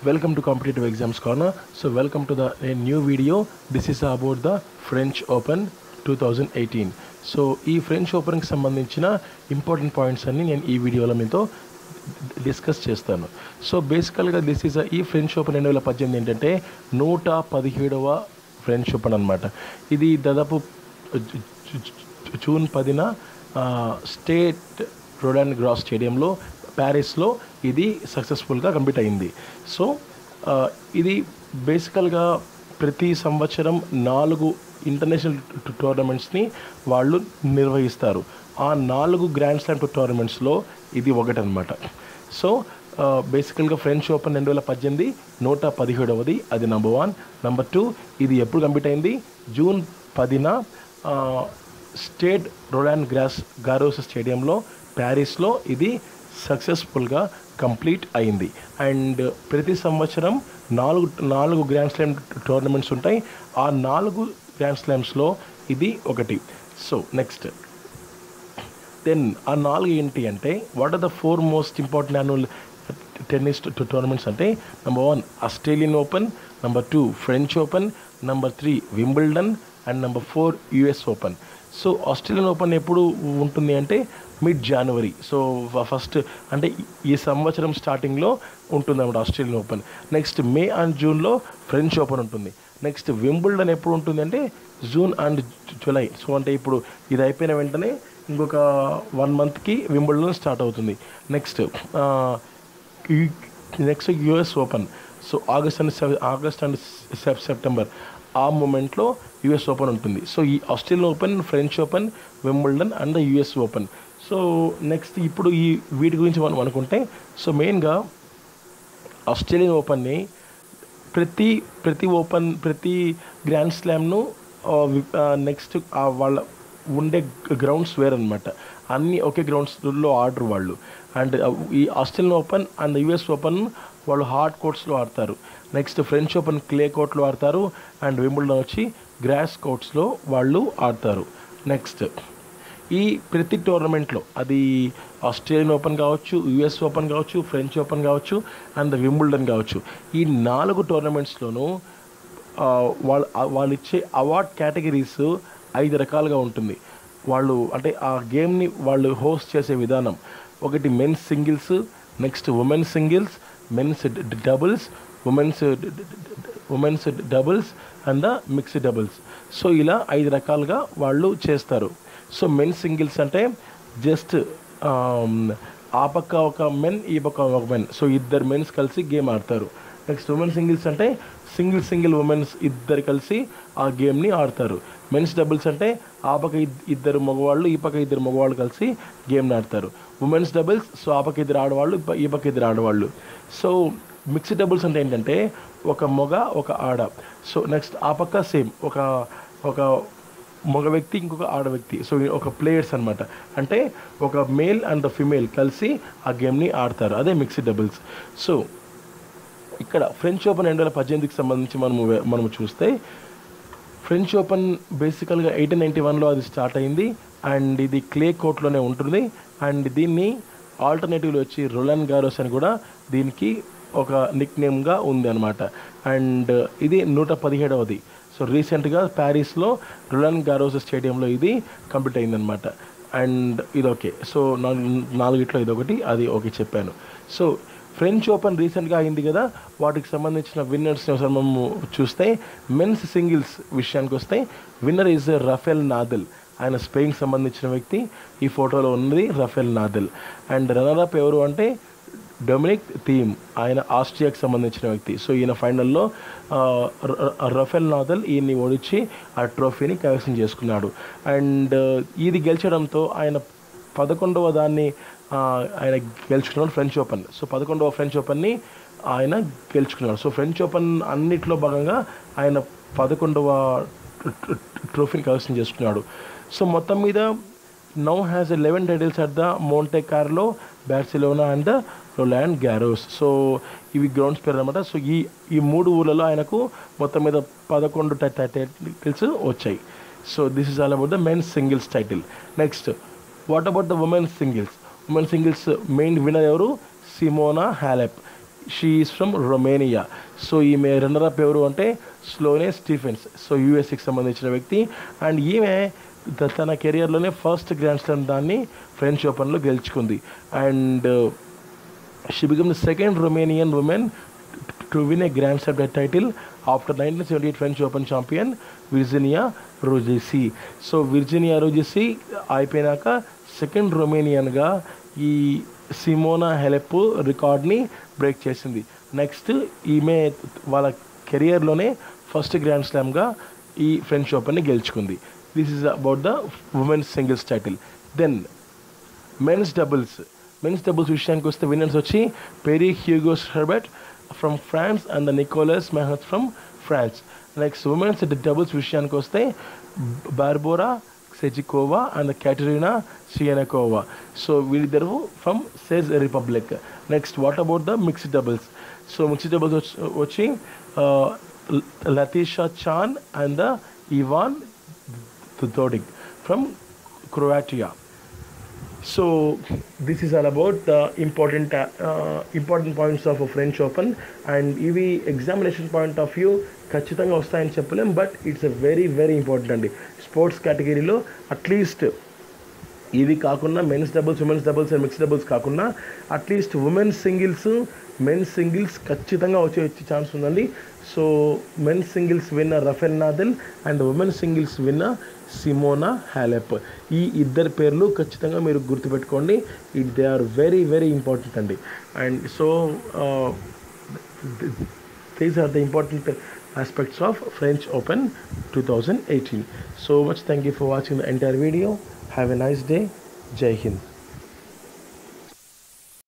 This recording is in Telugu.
Welcome to Competitive Exams Corner. So, welcome to the a new video. This is about the French Open 2018. So ఈ ఫ్రెంచ్ ఓపెన్కి సంబంధించిన ఇంపార్టెంట్ పాయింట్స్ అన్ని నేను ఈ వీడియోలో మీతో డిస్కస్ చేస్తాను సో బేసికల్గా దిస్ ఈజ్ ఈ ఫ్రెంచ్ ఓపెన్ రెండు వేల పద్దెనిమిది ఏంటంటే నూట పదిహేడవ ఫ్రెంచ్ ఓపెన్ అనమాట ఇది దాదాపు జూ- జూ- జూన్ పదిన ఆ, స్టేట్ రోడ్ అండ్ గ్రాస్ స్టేడియంలో ప్యారిస్లో ఇది సక్సెస్ఫుల్గా కంప్లీట్ అయింది సో ఆ, ఇది బేసికల్గా ప్రతి సంవత్సరం నాలుగు ఇంటర్నేషనల్ టు- టోర్నమెంట్స్ని వాళ్ళు నిర్వహిస్తారు ఆ నాలుగు గ్రాండ్ స్లామ్ టోర్నమెంట్స్లో ఇది ఒకటనమాట సో బేసికల్గా ఫ్రెంచ్ ఓపెన్ రెండు వేల పద్దెనిమిది నూట పదిహేడవది అది నెంబర్ వన్ నెంబర్ టూ ఇది ఎప్పుడు కంప్లీట్ అయింది జూన్ పదిన ఆ, స్టేట్ రోలాండ్ గ్రాస్ గారోస్ స్టేడియంలో ప్యారిస్లో ఇది సక్సెస్ఫుల్గా కంప్లీట్ అయింది అండ్ ప్రతి సంవత్సరం నాలుగు నాలుగు గ్రాండ్ స్లామ్ టోర్నమెంట్స్ ఉంటాయి ఆ నాలుగు గ్రాండ్ స్లామ్స్లో ఇది ఒకటి సో నెక్స్ట్ దెన్ ఆ నాలుగు ఏంటి అంటే what are the four most important annual tennis tournaments అంటే number one Australian open number two French open number three Wimbledon and number four US open so Australian open ఎప్పుడు ఉంటుంది అంటే మిడ్ జనవరి సో ఫస్ట్ అంటే ఈ సంవత్సరం స్టార్టింగ్లో ఉంటుంది అన్నమాట Australian open next May and జూన్లో ఫ్రెంచ్ ఓపెన్ ఉంటుంది నెక్స్ట్ వింబుల్డన్ ఎప్పుడు ఉంటుంది అంటే జూన్ అండ్ జూలై సో అంటే ఇప్పుడు ఇది అయిపోయిన వెంటనే ఇంకొక వన్ మంత్కి వింబుల్డన్ స్టార్ట్ అవుతుంది next next US open so August and సెవ్ ఆగస్ట్ అండ్ సెప్ సెప్టెంబర్ ఆ మూమెంట్లో యుఎస్ ఓపెన్ ఉంటుంది సో ఈ Australian open French open Wimbledon and the US open so next ఇప్పుడు ఈ వీటి గురించి మనం అనుకుంటే సో మెయిన్గా ఆస్ట్రేలియన్ ఓపెన్ని ప్రతి ప్రతి ఓపెన్ ప్రతి గ్రాండ్ స్లామ్ను నెక్స్ట్ వాళ్ళ ఉండే గ్రౌండ్స్ వేరనమాట అన్నీ ఒకే గ్రౌండ్స్లో ఆడరు వాళ్ళు అండ్ ఈ Australian open and US open వాళ్ళు హార్డ్ కోర్ట్స్లో ఆడతారు నెక్స్ట్ ఫ్రెంచ్ ఓపెన్ క్లే కోర్ట్లో ఆడతారు అండ్ వింబుల్డన్ వచ్చి గ్రాస్ కోర్ట్స్లో వాళ్ళు ఆడతారు నెక్స్ట్ ఈ ప్రతి టోర్నమెంట్లో అది ఆస్ట్రేలియన్ ఓపెన్ కావచ్చు యుఎస్ ఓపెన్ కావచ్చు ఫ్రెంచ్ ఓపెన్ కావచ్చు అండ్ వింబుల్డన్ కావచ్చు ఈ నాలుగు టోర్నమెంట్స్లోనూ వాళ్ళు వాళ్ళు ఇచ్చే అవార్డ్ కేటగిరీస్ ఐదు రకాలుగా ఉంటుంది వాళ్ళు అంటే ఆ గేమ్ని వాళ్ళు హోస్ట్ చేసే విధానం ఒకటి men's singles next women's singles men's doubles women's women's doubles and the mixed doubles so ఇలా ఐదు రకాలుగా వాళ్ళు చేస్తారు సో మెన్స్ సింగిల్స్ అంటే జస్ట్ ఆ పక్క ఒక మెన్ ఈ పక్క ఒక మెన్ సో ఇద్దరు మెన్స్ కలిసి గేమ్ ఆడతారు నెక్స్ట్ ఉమెన్ సింగిల్స్ అంటే సింగిల్ సింగిల్ ఉమెన్స్ ఇద్దరు కలిసి ఆ గేమ్ని ఆడతారు మెన్స్ డబుల్స్ అంటే ఆ పక్క ఇద్- ఇద్దరు మగవాళ్ళు ఈ పక్క ఇద్దరు మగవాళ్ళు కలిసి గేమ్ని ఆడతారు ఉమెన్స్ డబుల్స్ సో ఆ పక్క ఇద్దరు ఆడవాళ్ళు ఈ ప- ఈ పక్క ఇద్దరు ఆడవాళ్ళు సో మిక్స్డ్ డబుల్స్ అంటే ఏంటంటే ఒక మగ ఒక ఆడ సో నెక్స్ట్ ఆ పక్క సేమ్ ఒక ఒక మగ వ్యక్తి ఇంకొక ఆడ వ్యక్తి సో ఒక ప్లేయర్స్ అనమాట అంటే ఒక మేల్ అండ్ ఫిమేల్ కలిసి ఆ గేమ్ని ఆడతారు అదే మిక్స్డ్ డబుల్స్ సో ఇక్కడ ఫ్రెంచ్ ఓపెన్ రెండు వేల పద్దెనిమిదికి సంబంధించి మనము వే- మనము చూస్తే ఫ్రెంచ్ ఓపెన్ బేసికల్గా ఎయిటీన్ నైంటీ వన్లో అది స్టార్ట్ అయింది అండ్ ఇది క్లే కోర్ట్లోనే ఉంటుంది అండ్ దీన్ని ఆల్టర్నేటివ్లో వచ్చి రొలాన్ గారోస్ అని కూడా దీనికి ఒక నిక్ నేమ్గా ఉంది అనమాట అండ్ ఇది నూట పదిహేడవది సో రీసెంట్గా ప్యారిస్లో రొలాన్ గారోస్ స్టేడియంలో ఇది కంప్లీట్ అయిందనమాట అండ్ ఇది ఓకే సో నాలుగు నాలుగిట్లో ఇది ఒకటి అది ఓకే చెప్పాను సో ఫ్రెంచ్ ఓపెన్ రీసెంట్గా అయింది కదా వాటికి సంబంధించిన విన్నర్స్ ఒకసారి మనము చూస్తే మెన్స్ సింగిల్స్ విషయానికి వస్తే విన్నర్ ఈజ్ రఫేల్ నాదల్ ఆయన స్పెయిన్కి సంబంధించిన వ్యక్తి ఈ ఫోటోలో ఉన్నది Rafael Nadal and runner up ఎవరు అంటే డొమినిక్ థీమ్ ఆయన ఆస్ట్రియాకి సంబంధించిన వ్యక్తి సో ఈయన ఫైనల్లో ఆ, ర- ర- రఫేల్ నాదల్ ఈయన్ని ఓడించి ఆ ట్రోఫీని కైవసం చేసుకున్నాడు అండ్ ఇది గెలిచడంతో ఆయన పదకొండవ దాన్ని ఆ, ఆయన గెలుచుకున్నాడు ఫ్రెంచ్ ఓపెన్ సో పదకొండవ ఫ్రెంచ్ ఓపెన్ని ఆయన గెలుచుకున్నాడు సో ఫ్రెంచ్ ఓపెన్ అన్నిట్లో భాగంగా ఆయన పదకొండవ ట్రోఫీని కైవసం చేసుకున్నాడు సో మొత్తం మీద now has eleven titles at the Monte Carlo Barcelona and Roland Garros so ఇవి గ్రౌండ్స్ పేరు అనమాట సో ఈ ఈ మూడు ఊళ్ళలో ఆయనకు మొత్తం మీద పదకొండు టైటిల్స్ వచ్చాయి so this is all about the men's singles title next what about the women's singles women singles main winner ఎవరు Simona Halep she is from Romania so ఈమె రన్నర్ అప్ ఎవరు అంటే స్లోనే స్టీఫెన్స్ సో యూఎస్కి సంబంధించిన వ్యక్తి అండ్ ఈమె త- తన కెరియర్లోనే ఫస్ట్ గ్రాండ్ స్లామ్ దాన్ని ఫ్రెంచ్ ఓపెన్లో గెలుచుకుంది and she become the second Romanian woman to win a grand slam title after nineteen seventy eight French open champion Virginia Ruzici so Virginia Ruzici అయిపోయినాక సెకండ్ రొమేనియన్గా ఈ సిమోనా హెలెప్ రికార్డ్ని బ్రేక్ చేసింది నెక్స్ట్ ఈమె వాళ్ళ కెరియర్లోనే ఫస్ట్ గ్రాండ్ స్లామ్గా ఈ ఫ్రెంచ్ ఓపెన్ని గెలుచుకుంది this is about the women's singles title then men's doubles men's doubles విషయానికి వస్తే విన్నర్స్ వచ్చి Pierre Hugues Herbert from France and the Nicolas Mahut from France next women's doubles విషయానికి వస్తే Barbora Krejcikova and Katerina Siniakova so వీళ్ళిద్దరు from Czech Republic next what about the mixed doubles so mixed doubles వచ్చి Latisha Chan and the Ivan Tudoric from Croatia. So this is all about the important uh, uh, important points of a French Open and ఇవి ఎగ్జామినేషన్ పాయింట్ ఆఫ్ వ్యూ ఖచ్చితంగా వస్తాయని చెప్పలేం but it's a very very important అండి స్పోర్ట్స్ కేటగిరీలో అట్లీస్ట్ ఇవి కాకుండా men's doubles women's doubles and mix doubles కాకుండా at least women's singles men's singles ఖచ్చితంగా వచ్చే వచ్చే ఛాన్స్ ఉందండి so men's singles winner Rafael Nadal and women's singles winner Simona Halep ఈ ఇద్దరు పేర్లు ఖచ్చితంగా మీరు గుర్తుపెట్టుకోండి it they are very very important అండి and so these are the important aspects of French Open 2018. So much thank you for watching the entire video. Have a nice day. Jai Hind.